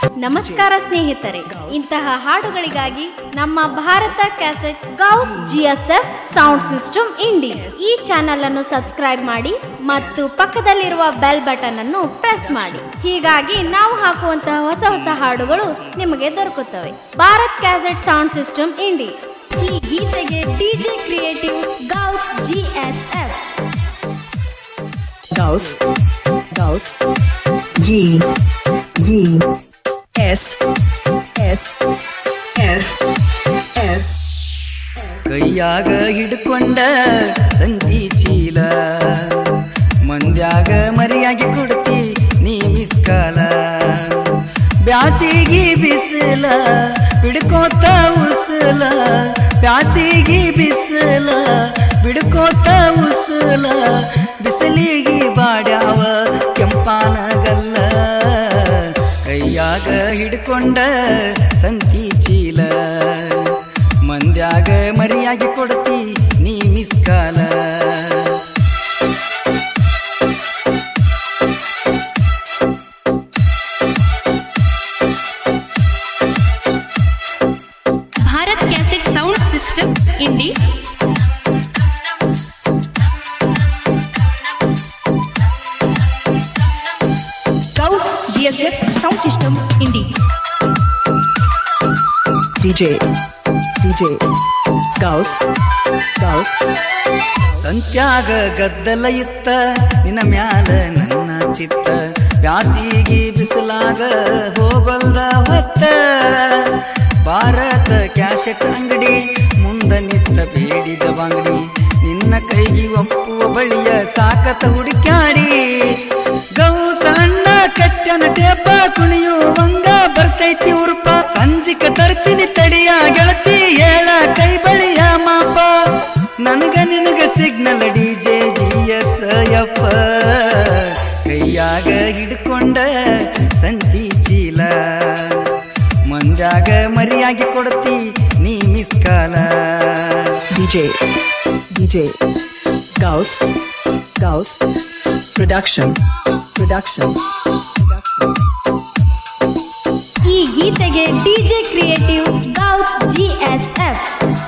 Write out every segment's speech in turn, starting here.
ನಮಸ್ಕಾರ ಸ್ನೇಹಿತರೆ ಇಂತಹ ಹಾಡುಗಳಿಗಾಗಿ ನಮ್ಮ Bharat cassette Gauss GSF sound system Indi ಈ ಚಾನೆಲ್ ಅನ್ನು ಸಬ್ಸ್ಕ್ರೈಬ್ ಮಾಡಿ ಮತ್ತು ಪಕ್ಕದಲ್ಲಿರುವ ಬೆಲ್ ಬಟನ್ ಅನ್ನು ಪ್ರೆಸ್ ಮಾಡಿ ಹೀಗಾಗಿ ನಾವು ಹಾಕುವಂತಹ ಹೊಸ ಹೊಸ ಹಾಡುಗಳು ನಿಮಗೆ ದೊರಕುತ್ತವೆ Bharat cassette sound system Indi ಈ ಗೀತೆಗೆ DJ creative Gauss GSF Gauss, Gauss, G, G, S, F, F, F. ಕೈಯಾಗ ಹಿಡ್ಕೊಂಡ ಸಂತಿ ಚೀಲ ಮಂದ್ಯಾಗ ಮರಿಯಾಗಿ ಕೊಡ್ತಿ ನೀ ಮಿಸ್ಕಾಲ ಬ್ಯಾಸಿಗಿ ಬಿಸಿಲ ಬಿಡ್ಕೋತ ಉಸಲ ಬ್ಯಾಸಿಗಿ ಬಿಸಿಲ ಬಿಡ್ಕೋತ ಉಸಲ ಬಿಸಿಲಿಗಿ ಬಾಡ್ಯಾವ ಕೆಂಪಾನಗಲ್ಲ ಕೈಯಾಗ ಹಿಡ್ಕೊಂಡ ಸಂತಿ ಚೀಲ ಮಂದ್ಯಾಗ ಮರಿಯಾಗಿ ಕೊಡ್ತಿ ನೀ ಮಿಸ್ಕಾಲ Bharat cassette sound system Indi Gauss GSF sound system Indi DJ, DJ, Gauss, Gauss, ಸಂತ್ಯಾಗ ಗದ್ದಲ ಇತ್ತ ನಿನ್ನ ಮ್ಯಾಲ ನನ್ನ ಚಿತ್ತ ಬ್ಯಾಸಿಗಿ ಬಿಸಿಲಾಗ ಹೋಗಲ್ದ ಹೊತ್ತ ಭಾರತ ಕ್ಯಾಶೆಟ್ ಅಂಗಡಿ ಮುಂದ ನಿತ್ತ ಬೇಡಿದ ಬಂಗಡಿ ನಿನ್ನ ಕೈಗೆ ಒಪ್ಪುವ ಬಳಿಯ ಸಾಕತ ಹುಡುಕ್ಯಾಡಿ ಗೌ ಸಣ್ಣ ಕಟ್ಟನ ಟೇಪ ಕುಣಿಯುವಂಗ ಬರ್ತೈತಿ ಉರುಪ ಸಂಜಿಕ ತರ್ತೀನಿ ತಡಿಯ ಗೆಳತಿ ಏಳ ಕೈ ಬಳಿಯ ಮಾಪ ನನಗ ನಿನಗ signal D J G S ಯಪ್ಪ ಕೈಯಾಗ ಹಿಡ್ಕೊಂಡ ಸಂತಿ ಚೀಲ ಮಂಜಾಗ ಮರಿಯಾಗಿ ಕೊಡ್ತಿ ನೀ ಮಿಸ್ಕಾಲ DJ, DJ, Gauss, Gauss, Production, Production, Production. ಈ ಗೀತೆಗೆ DJ creative Gauss GSF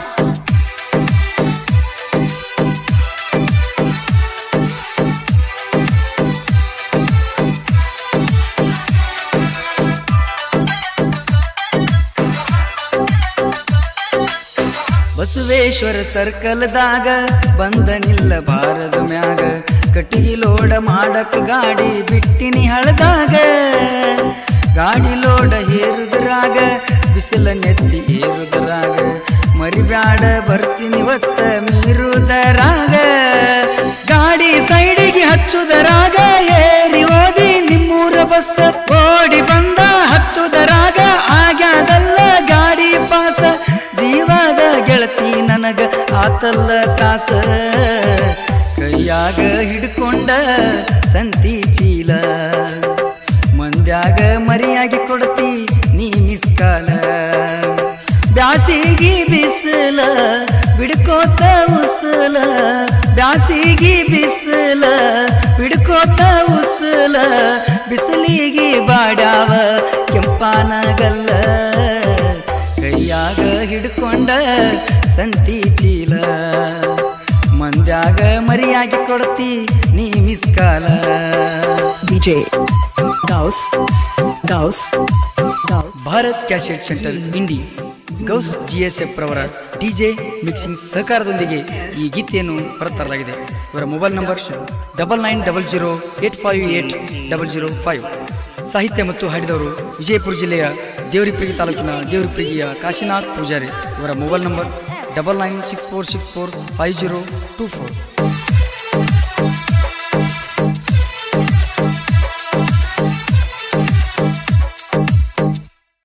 Basaveshwara ಸರ್ಕಲ್ದಾಗ ಬಂದ ನಿಲ್ಲ ಬಾರದ ಮ್ಯಾಗ ಕಟ್ಟಿಗೆ ಲೋಡ ಮಾಡಕ್ ಗಾಡಿ ಬಿಟ್ಟಿನಿ ಹಳದಾಗ ಗಾಡಿ ಲೋಡ ಹೇರುದ್ರಾಗ ಬಿಸಿಲ ನೆತ್ತಿ ಏರುದ್ರಾಗ ಮರಿಬ್ಯಾಡ ಬರ್ತೀನಿ ಒತ್ತ ಮೀರುದರಾಗ ಗಾಡಿ ಸೈಡಿಗೆ ಹಚ್ಚುದರಾಗ ಏರಿ ಓದಿ ನಿಮ್ಮೂರ ಬಸ್ಸ ಓಡಿ ಬಂದ ಹತ್ತುದರಾಗ ಆಗ್ಯಾದಲ್ಲ ಗಾಡಿ ಪಾಸ ಜೀವದ ಗೆಳತಿ ನನಗ ಆತಲ್ಲ ತಾಸ ಕೈಯಾಗ ಹಿಡ್ಕೊಂಡ ಸಂತಿ ಚೀಲ ಮಂದ್ಯಾಗ ಮರಿಯಾಗಿ ಕೊಡ್ತಿ ನೀ ಮಿಸ್ಕಾಲ ಬ್ಯಾಸಿಗಿ ಬಿಸಿಲ ಬಿಡ್ಕೋತ ಉಸಲ ಬ್ಯಾಸಿಗಿ ಬಿಸಿಲ ಬಿಡ್ಕೋತ ಉಸಲ ಬಿಸಿಲಿಗೆ ಬಾಡ್ಯಾವ ಕೆಂಪಾನಗಲ್ಲ ಕೈಯಾಗ ಹಿಡ್ಕೊಂಡ ಸಂತಿ ಚೀಲ ಮಂದ್ಯಾಗ ಮರಿಯಾಗಿ ಕೊಡ್ತಿ ನೀ ಮಿಸ್ಕಾಲ DJ, Gauss, Gauss, Gauss. Bharat cassette centre Indi Gauss G S F ರವರ ಡಿಜೆ ಮಿಕ್ಸಿಂಗ್ ಸಹಕಾರದೊಂದಿಗೆ ಈ ಗೀತೆಯನ್ನು ಹೊರತರಲಾಗಿದೆ ಇವರ mobile number double nine double zero eight five eight double zero five ಸಾಹಿತ್ಯ ಮತ್ತು ಹಾಡಿದವರು ವಿಜಯಪುರ ಜಿಲ್ಲೆಯ ದೇವರಿಪ್ರಿಗಿ ತಾಲೂಕಿನ ದೇವರಿಪ್ರಿಗಿಯ ಕಾಶಿನಾಥ್ ಪೂಜಾರಿ ಇವರ mobile number double nine six four six four five zero two four